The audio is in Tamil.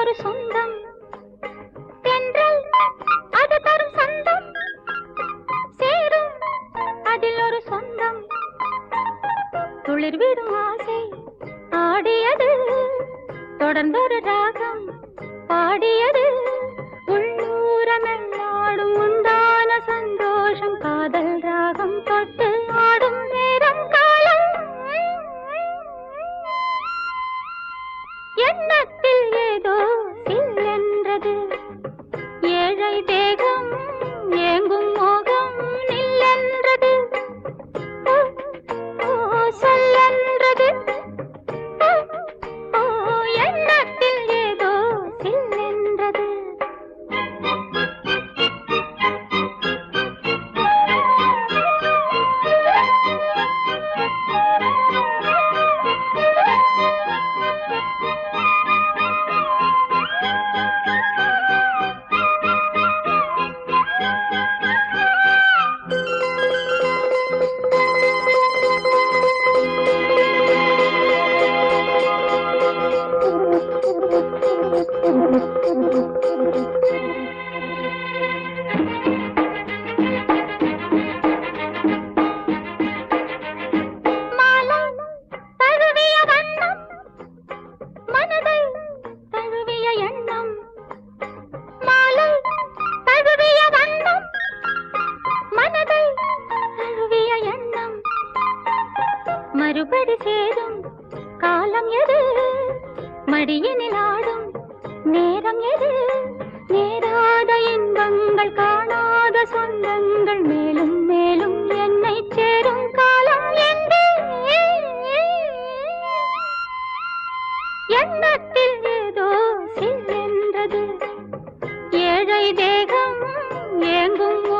ஒரு சொந்தம் தென்றல் அது தரும் சொந்தம் சேரும் அதில் ஒரு சொந்தம் துளிர் விடும் ஆசை ஆடியது தொடர்ந்தொரு ராகம் பாடியது உள்ளூரமெல்லாடும் உண்டான சந்தோஷம் காதல் ராகம் தொட்டு ஆடும் நேரம் காலம் எண்ணத்தில் ஏதோ சில்லென்றது ஏழை தேகம் ஏங்கும் மோகம் நில்லென்றது ஓ, ஓ, சொல்லென்றது ஓ, ஓ, எண்ணத்தில் ஏதோ சில்லென்றது மாலை தழுவிய வண்ணம் மனதை தழுவிய எண்ணம் மாலை தழுவிய வண்ணம் மனதை தழுவிய எண்ணம் மறுபடி சேரும் காலம் எது மடியினில் ஆடும் நேரம் எது நேராத இன்பங்கள் காணாத சொந்தங்கள் மேலும் மேலும் என்னை சேரும் காலம் எங்கே எண்ணத்தில் ஏதோ சில்லென்றது ஏழை தேகம் ஏங்கும்